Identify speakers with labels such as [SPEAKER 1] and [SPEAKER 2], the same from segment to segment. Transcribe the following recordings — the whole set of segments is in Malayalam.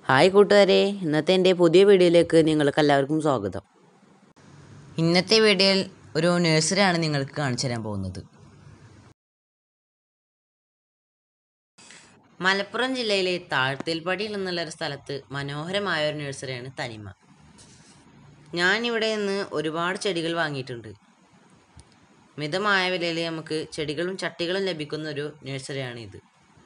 [SPEAKER 1] ഹായ് കൂട്ടുകാരെ ഇന്നത്തെ എൻ്റെ പുതിയ വീഡിയോയിലേക്ക് നിങ്ങൾക്ക് എല്ലാവർക്കും സ്വാഗതം ഇന്നത്തെ വീഡിയോയിൽ ഒരു നഴ്സറിയാണ് നിങ്ങൾക്ക് കാണിച്ചു തരാൻ പോകുന്നത് മലപ്പുറം ജില്ലയിലെ താഴ്ത്തിൽപ്പടിയിൽ എന്നുള്ള ഒരു സ്ഥലത്ത് മനോഹരമായ ഒരു നഴ്സറിയാണ് തനിമ ഞാനിവിടെ നിന്ന് ഒരുപാട് ചെടികൾ വാങ്ങിയിട്ടുണ്ട് മിതമായ വിലയിൽ നമുക്ക് ചെടികളും ചട്ടികളും ലഭിക്കുന്ന ഒരു നഴ്സറിയാണ് ഇത്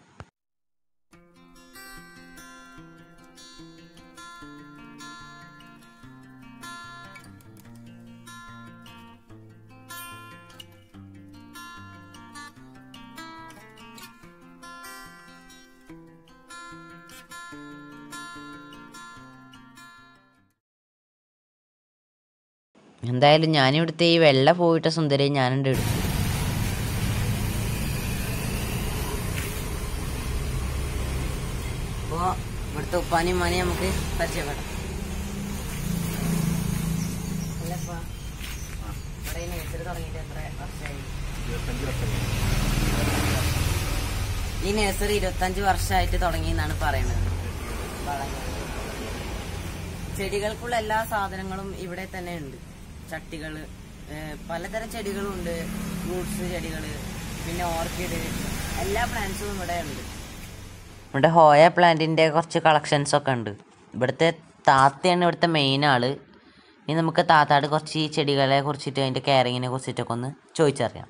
[SPEAKER 1] എന്തായാലും ഞാനിവിടുത്തെ ഈ വെള്ള പോയിട്ട സുന്ദരി ഞാനുണ്ട് എടുത്തു അപ്പോൾ ഇവിടുത്തെ ഉപ്പാനും ഉമ്മാനെയും നമുക്ക് പരിചയപ്പെടാം അല്ലപ്പാ ഇവിടെ ഈ നഴ്സറി തുടങ്ങിയിട്ട് എത്ര വർഷമായി ഈ നഴ്സറി ഇരുപത്തഞ്ച് വർഷമായിട്ട് തുടങ്ങി എന്നാണ് പറയുന്നത് വളങ്ങൾ. ചെടികൾക്കുള്ള എല്ലാ സാധനങ്ങളും ഇവിടെ തന്നെ ഉണ്ട് ചട്ടികൾ പലതരം ചെടികളുണ്ട് ഫ്രൂട്ട്സ് ചെടികൾ പിന്നെ ഓർക്കിഡ് എല്ലാ പ്ലാന്റ്സും ഇവിടെ ഉണ്ട് ഇവിടെ ഹോയ പ്ലാന്റിന്റെ കുറച്ച് കളക്ഷൻസ് ഒക്കെ ഉണ്ട് ഇവിടുത്തെ താത്തയാണ് ഇവിടുത്തെ മെയിൻ ആള് ഇനി നമുക്ക് താത്താട് കുറച്ച് ഈ ചെടികളെ കുറിച്ചിട്ട് അതിന്റെ കെയറിങ്ങിനെ കുറിച്ചിട്ടൊക്കെ ഒന്ന് ചോദിച്ചറിയാം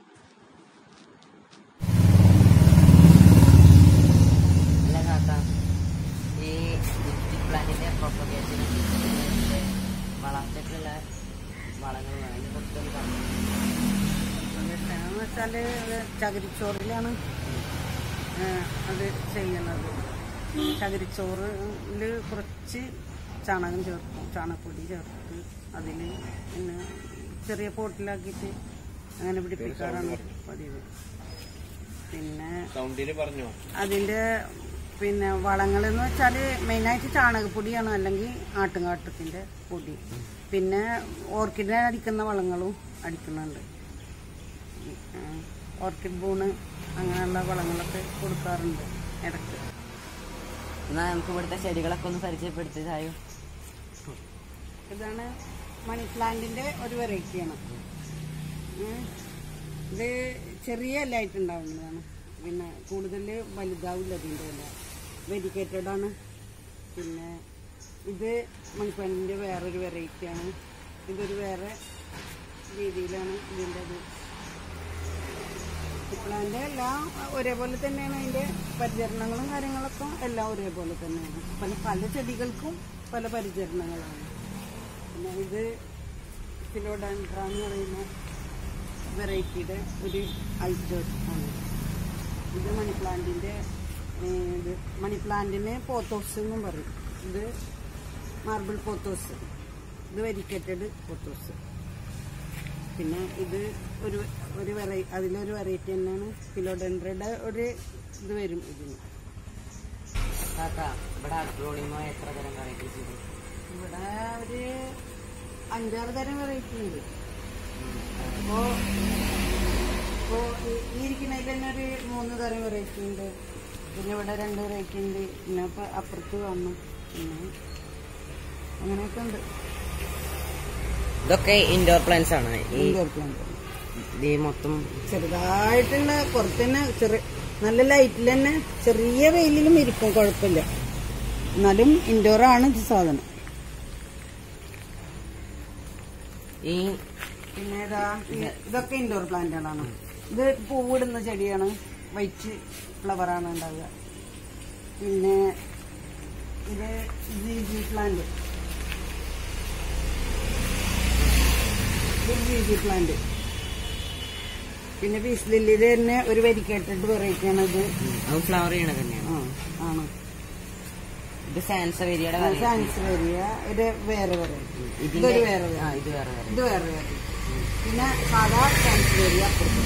[SPEAKER 1] അല്ല കാക്ക ഈ ലിപ്സ്റ്റിക് പ്ലാന്റിന്റെ പ്രൊപ്പഗേഷൻ വളർത്തിട്ടുള്ള വളങ്ങൾ അതിനെ കുറിച്ചൊന്ന് പറഞ്ഞു
[SPEAKER 2] എന്ന് വെച്ചാല് അത് ചകിരിച്ചോറിലാണ് ഏഹ്, അത് ചെയ്യുന്നത് ചകിരിച്ചോറിൽ കുറച്ച് ചാണകം ചേർക്കും ചാണകപ്പൊടി ചേർത്ത് അതിൽ പിന്നെ ചെറിയ പോട്ടിലാക്കിയിട്ട് അങ്ങനെ പിടിപ്പിക്കാറാണ് പതിവ് പിന്നെ
[SPEAKER 3] സൗണ്ടില് പറഞ്ഞോ
[SPEAKER 2] അതിന്റെ പിന്നെ വളങ്ങൾ എന്ന് വെച്ചാൽ മെയിനായിട്ട് ചാണകപ്പൊടിയാണ് അല്ലെങ്കിൽ ആട്ടുംകാട്ടത്തിന്റെ പൊടി പിന്നെ ഓർക്കിഡിനെ അടിക്കുന്ന വളങ്ങളും അടിക്കുന്നുണ്ട് ആ, ഓർക്കിഡ് ബൂണ് അങ്ങനെയുള്ള വളങ്ങളൊക്കെ കൊടുക്കാറുണ്ട് ഇടയ്ക്ക്
[SPEAKER 1] എന്നാ നമുക്ക് ഇവിടുത്തെ ചെടികളൊക്കെ ഒന്ന് പരിചയപ്പെടുത്തിയതായോ
[SPEAKER 2] ഇതാണ് മണി പ്ലാന്റിന്റെ ഒരു വെറൈറ്റിയാണ് ഉം. ഇത് ചെറിയ ഇലയായിട്ട് ഉണ്ടാവുന്നതാണ് പിന്നെ കൂടുതൽ വലുതാവില്ല ഇതിൻ്റെ ഇല വെരിക്കേറ്റഡ് ആണ് പിന്നെ ഇത് മണിപ്ലാന്റിന്റെ വേറൊരു വെറൈറ്റിയാണ് ഇതൊരു വേറെ രീതിയിലാണ് ഇതിൻ്റെ ഇത് പ്ലാന്റ് എല്ലാം ഒരേപോലെ തന്നെയാണ് അതിന്റെ പരിചരണങ്ങളും കാര്യങ്ങളൊക്കെ എല്ലാം ഒരേപോലെ തന്നെയാണ് പല പല ചെടികൾക്കും പല പരിചരണങ്ങളാണ് പിന്നെ ഇത് ഫിലോഡാൻഡ്ര എന്ന് പറയുന്ന വെറൈറ്റിയുടെ ഒരു ഐറ്റം ആണ് ഇത് മണി പ്ലാന്റിന്റെ ഏഹ്, ഇത് മണി പ്ലാന്റിന് പോത്തോസ് എന്നും പറയും ഇത് മാർബിൾ പോത്തോസ് ഇത് വെരിക്കറ്റഡ് പോത്തോസ് പിന്നെ ഇത് ഒരു ഒരു വെറൈ അതിലൊരു വെറൈറ്റി തന്നെയാണ് ഫിലോഡെൻഡ്രയുടെ ഒരു ഇത് വരും ഇതിന്
[SPEAKER 1] താത്ത ഇവിടെ അഗ്രോണിമോ എത്ര തരം വെറൈറ്റീസ് ഉണ്ട്
[SPEAKER 2] ഇവിടെ ഒരു അഞ്ചാറ് തരം വെറൈറ്റി ഉണ്ട് അപ്പോ ഇപ്പോ ഈ- ഈ ഇരിക്കുന്നതിൽ തന്നെ ഒരു മൂന്ന് തരം വെറൈറ്റി ഉണ്ട് പിന്നെ ഇവിടെ രണ്ട് വെറൈറ്റി ഉണ്ട് പിന്നെ ഇപ്പൊ അപ്പുറത്ത് വന്നു പിന്നെ അങ്ങനെയൊക്കെ ഉണ്ട്
[SPEAKER 1] ഇതൊക്കെ ഇൻഡോർ പ്ലാന്റ്സ് ആണ് ഈ
[SPEAKER 2] ഇൻഡോർ പ്ലാന്റ്
[SPEAKER 1] ഈ മൊത്തം
[SPEAKER 2] ചെറുതായിട്ടുള്ള പുറത്ത് തന്നെ ചെറിയ നല്ല ലൈറ്റിൽ തന്നെ ചെറിയ വെയിലിലും ഇരിക്കും കുഴപ്പമില്ല എന്നാലും ഇൻഡോർ ആണ് ഇത് സാധനം
[SPEAKER 1] ഈ
[SPEAKER 2] പിന്നെ ഇതാ ഈ- ഇതൊക്കെ ഇൻഡോർ പ്ലാന്റുകളാണ് ഇത് പൂവിടുന്ന ചെടിയാണ് വൈറ്റ് ഫ്ലവറാണ് ഉണ്ടാവുക പിന്നെ ഇത് ജി ജി പ്ലാന്റ് ഇത് ജി ജി പ്ലാന്റ് പിന്നെ പീസ് ലില്ലിയുടെ തന്നെ ഒരു വെരിക്കേറ്റഡ് വെറൈറ്റിയാണ് ഇത്
[SPEAKER 1] അത് ഫ്ലവർ ചെയ്യണ തന്നെയാണ്
[SPEAKER 2] ആ ആണ്
[SPEAKER 1] ഇത് സാൻസവേരിയുടെ
[SPEAKER 2] ചാൻസ് വരിക ഇത് വേറെ വെറൈറ്റി
[SPEAKER 1] ഇതിന്റെ
[SPEAKER 2] ഇതൊരു വേറെ
[SPEAKER 1] ആ
[SPEAKER 2] variety.
[SPEAKER 1] ഇത് വേറെ വേറെ
[SPEAKER 2] ഇത് വേറെ വേറെ പിന്നെ സാധാ ചാൻസ് വരിക അപ്പുറത്ത്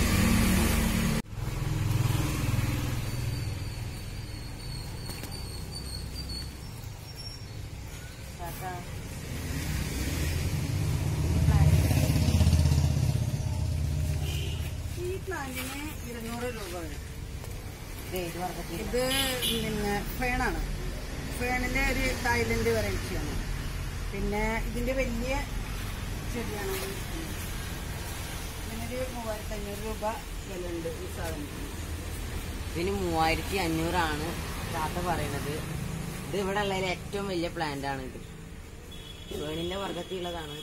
[SPEAKER 2] ഈ പ്ലാന്റിന് ഇരുന്നൂറ് രൂപ വരും
[SPEAKER 1] ഇത് ഏത് വർഗത്തിൽ
[SPEAKER 2] ഇത് പിന്നെ ഫേണാണ് ഫേണിന്റെ ഒരു തായ്ലൻഡ് വെറൈറ്റിയാണ് പിന്നെ ഇതിന്റെ വലിയ ചെടിയാണ് ഇത്. ഇതിനൊരു മൂവായിരത്തി അഞ്ഞൂറ് രൂപ വില ഉണ്ട് ഈ സാധനത്തിന്
[SPEAKER 1] ഇതിന് മൂവായിരത്തി അഞ്ഞൂറാണ് താത്ത പറയണത് ഇത് ഇവിടെ ഉള്ളതിൽ ഏറ്റവും വലിയ പ്ലാന്റ് ആണ് ഇത് വേണിന്റെ വർഗത്തിലുള്ളതാണ്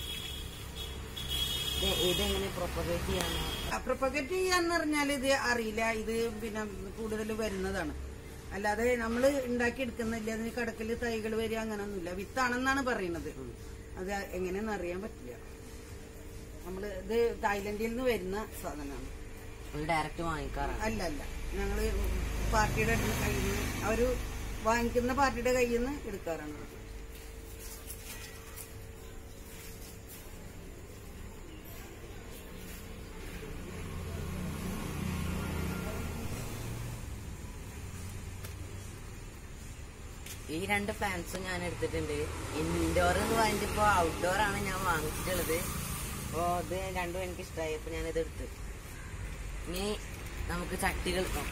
[SPEAKER 1] ഇത് ഇതെങ്ങനെ പ്രൊപ്പഗേറ്റ് ചെയ്യാനോ
[SPEAKER 2] പ്രൊപ്പഗേറ്റ് ചെയ്യാന്ന് പറഞ്ഞാൽ ഇത് അറിയില്ല ഇത് പിന്നെ കൂടുതൽ വരുന്നതാണ് അല്ലാതെ നമ്മൾ ഉണ്ടാക്കി എടുക്കുന്നില്ല അതിന് കടക്കല് തൈകൾ വരിക അങ്ങനൊന്നുമില്ല വിത്താണെന്നാണ് പറയുന്നത് അത് എങ്ങനെയാന്ന് അറിയാൻ പറ്റില്ല നമ്മൾ ഇത് തായ്ലൻഡിൽ നിന്ന് വരുന്ന സാധനമാണ്
[SPEAKER 1] ഒരു ഡയറക്റ്റ് വാങ്ങിക്കാറാണ്
[SPEAKER 2] അല്ല അല്ല ഞങ്ങൾ പാർട്ടിയുടെ കയ്യിൽ നിന്ന് അവർ വാങ്ങിക്കുന്ന പാർട്ടിയുടെ കയ്യിൽ നിന്ന് എടുക്കാറാണ്
[SPEAKER 1] ഈ രണ്ട് പ്ലാന്റ്സും ഞാൻ എടുത്തിട്ടുണ്ട് ഇൻഡോർ എന്ന് പറഞ്ഞിട്ട് ഇപ്പോൾ ഔട്ട്ഡോർ ആണ് ഞാൻ വാങ്ങിച്ചിട്ടുള്ളത് അപ്പോൾ ഇത് രണ്ടും എനിക്ക് ഇഷ്ടമായി അപ്പോൾ ഞാനിത് എടുത്ത് ഇനി നമുക്ക് ചട്ടികൾ നോക്കാം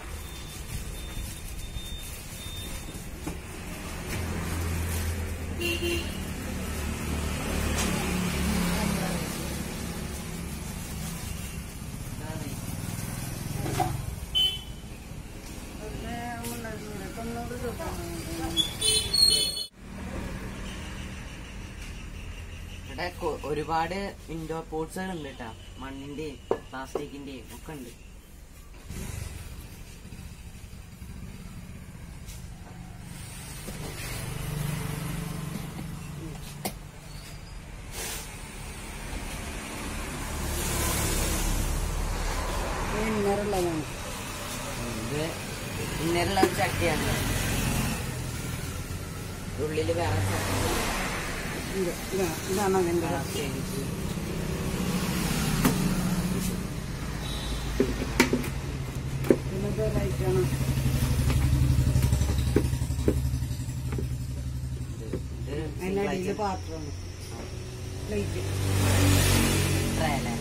[SPEAKER 2] തൊണ്ണൂറ് രൂപ
[SPEAKER 1] ഇവിടെ കൊ- ഒരുപാട് ഇൻഡോർ പോട്ട്സുകൾ ഉണ്ട് കേട്ടോ മണ്ണിന്റെയും പ്ലാസ്റ്റിക്കിന്റെയും ഒക്കെ ഉണ്ട്
[SPEAKER 2] ഇന്നറുള്ളതാണ്
[SPEAKER 1] ഇത് ഇന്നലുള്ള ഒരു ചട്ടിയാണ് ഉള്ളില് വേറെ ചട്ടി
[SPEAKER 2] ഇത് ഇതാ ഇതാണ് അതിൻ്റെ
[SPEAKER 1] പ്ലാസ്റ്റിക്
[SPEAKER 2] ഇന്നത്തെ ലൈറ്റാണ്
[SPEAKER 1] ഇത്
[SPEAKER 2] അതിൻ്റെ അടിയിൽ പാത്രമാണ് ലൈറ്റ്
[SPEAKER 1] ഇത്ര അല്ലേ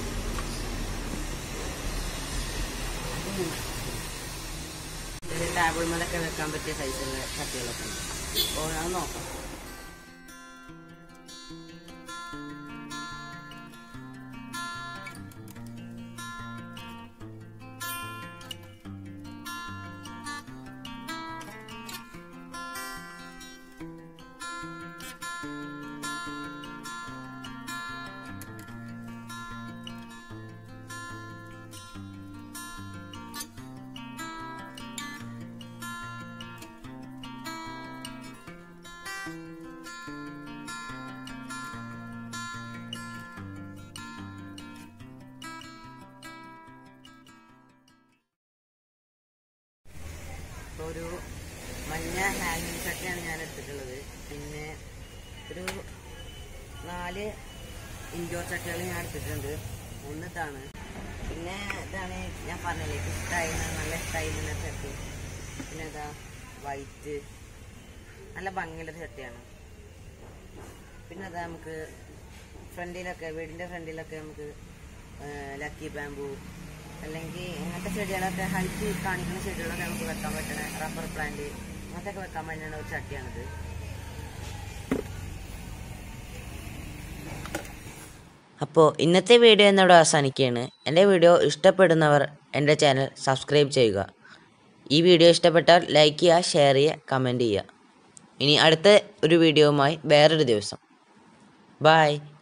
[SPEAKER 1] ഇത് ടേബിൾ മേലൊക്കെ വെക്കാൻ പറ്റിയ സൈസുള്ള ചട്ടികളൊക്കെ ഉണ്ട് അപ്പോൾ അത് നോക്കാം ഇപ്പൊ ഒരു മഞ്ഞ ഹാങ്ങിങ് ചട്ടിയാണ് ഞാൻ എടുത്തിട്ടുള്ളത് പിന്നെ ഒരു നാല് ഇൻഡോർ ചട്ടികൾ ഞാൻ എടുത്തിട്ടുണ്ട് ഒന്ന് ഇതാണ് പിന്നെ ഇതാണ് ഞാൻ പറഞ്ഞില്ലേ എനിക്ക് ഇഷ്ടമായി നല്ല ഇഷ്ടമായി എന്ന ചട്ടി പിന്നെ ഇതാ വൈറ്റ് നല്ല ഭംഗിയുള്ള ചട്ടിയാണ് പിന്നെ അതാ നമുക്ക് ഫ്രണ്ടിലൊക്കെ വീടിന്റെ ഫ്രണ്ടിലൊക്കെ നമുക്ക് ലക്കി ബാമ്പു അല്ലെങ്കിൽ ഇങ്ങനത്തെ ചെടികളൊക്കെ ഹൈറ്റ് കാണിക്കുന്ന ചെടികളൊക്കെ നമുക്ക് വെക്കാൻ പറ്റണ റബ്ബർ പ്ലാന്റ് അങ്ങനത്തെ ഒക്കെ വെക്കാൻ പറ്റുന്ന ഒരു ചട്ടിയാണിത് അപ്പോൾ ഇന്നത്തെ വീഡിയോ എന്നോട് അവസാനിക്കുകയാണ് എൻ്റെ വീഡിയോ ഇഷ്ടപ്പെടുന്നവർ എൻ്റെ ചാനൽ സബ്സ്ക്രൈബ് ചെയ്യുക ഈ വീഡിയോ ഇഷ്ടപ്പെട്ടാൽ ലൈക്ക് ചെയ്യുക ഷെയർ ചെയ്യുക കമൻറ്റ് ചെയ്യുക ഇനി അടുത്ത ഒരു വീഡിയോവുമായി വേറൊരു ദിവസം ബായ്